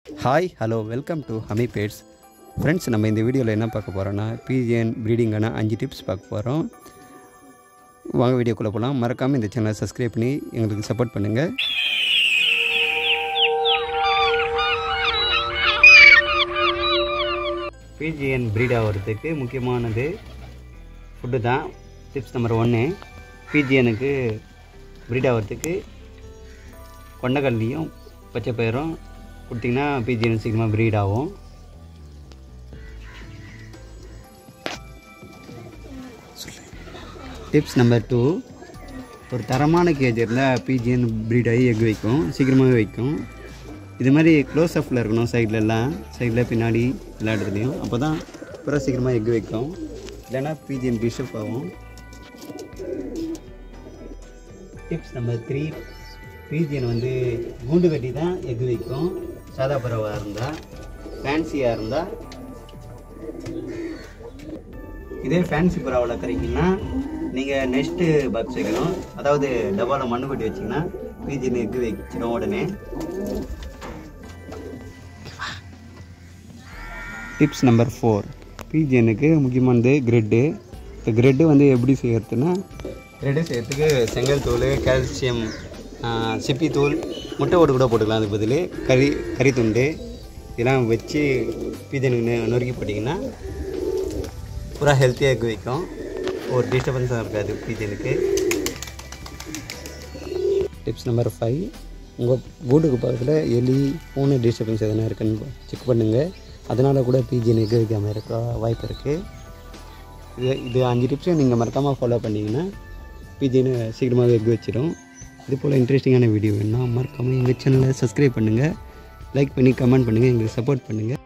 hi hello welcome to ஹமி pets friends நம்ம இந்த வீடியோவில் என்ன பார்க்க போகிறோன்னா பிஜிஎன் ப்ரீடிங்கான அஞ்சு டிப்ஸ் பார்க்க போகிறோம் வாங்க வீடியோக்குள்ளே போகலாம் மறக்காமல் இந்த சேனலை சப்ஸ்கிரைப் பண்ணி எங்களுக்கு சப்போர்ட் பண்ணுங்கள் பிஜிஎன் ப்ரீட் ஆகிறதுக்கு முக்கியமானது ஃபுட்டு தான் டிப்ஸ் நம்பர் ஒன்று பிஜிஎனுக்கு ப்ரீட் ஆகிறதுக்கு கொண்டக்கல்லியும் பச்சை பயிரும் கொடுத்திங்கன்னா பிஜிஎன் சீக்கிரமாக ப்ரீட் ஆகும் டிப்ஸ் நம்பர் டூ ஒரு தரமான கேஜ் இருந்தால் பிஜிஎன் ப்ரீட் ஆகி எக் வைக்கும் சீக்கிரமாகவே வைக்கும் இது மாதிரி க்ளோஸ் அப்பில் இருக்கணும் சைட்லலாம் சைடில் பின்னாடி எல்லா இடத்துலையும் அப்போ தான் அப்புறம் சீக்கிரமாக எக் வைக்கும் இல்லைன்னா பிஜிஎன் பிஷப் ஆகும் டிப்ஸ் நம்பர் த்ரீ பிஜிஎன் வந்து கூண்டு கட்டி தான் எக் வைக்கும் சாதா பறவையாக இருந்தால் ஃபேன்சியாக இருந்தால் இதே ஃபேன்சி புறா வளர்க்குறீங்கன்னா நீங்கள் நெக்ஸ்ட்டு பாக்ஸ் வைக்கணும் அதாவது டப்பாவில் மண்ணு கொட்டி வச்சிங்கன்னா பிஜிஎன் எக் வச்சிடும் உடனே டிப்ஸ் நம்பர் ஃபோர் பிஜிஎனுக்கு முக்கியமானது கிரெட்டு இந்த கிரெட்டு வந்து எப்படி செய்யறதுன்னா கிரெட்டு செய்யறதுக்கு செங்கல் தூள் கால்சியம் சிப்பி தூள் முட்டை ஓடு கூட போட்டுக்கலாம் அதுக்கு பதில் கறி கறி துண்டு இதெல்லாம் வச்சு பிஜனுக்கு நொறுக்கி போட்டிங்கன்னா பூரா ஹெல்த்தியாக இருக்க வைக்கும் ஒரு டிஸ்டர்பன்ஸாக இருக்காது பிஜனுக்கு டிப்ஸ் நம்பர் ஃபைவ் உங்கள் வீட்டுக்கு பக்கத்தில் எலி பூனை டிஸ்டர்பன்ஸ் எதனா இருக்குன்னு செக் பண்ணுங்கள் அதனால் கூட பிஜிஎன் எக் வைக்காமல் இருக்க வாய்ப்பு இருக்குது இது இது அஞ்சு டிப்ஸையும் நீங்கள் மறக்காமல் ஃபாலோ பண்ணிங்கன்னா பிஜிஎன் சீக்கிரமாகவே எக் வச்சிடும் இது போல் இன்ட்ரெஸ்டிங்கான வீடியோ வேணும்னா மறக்காமல் எங்கள் சேனலை சப்ஸ்கிரைப் பண்ணுங்கள் லைக் பண்ணி கமெண்ட் பண்ணுங்கள் எங்களுக்கு சப்போர்ட் பண்ணுங்கள்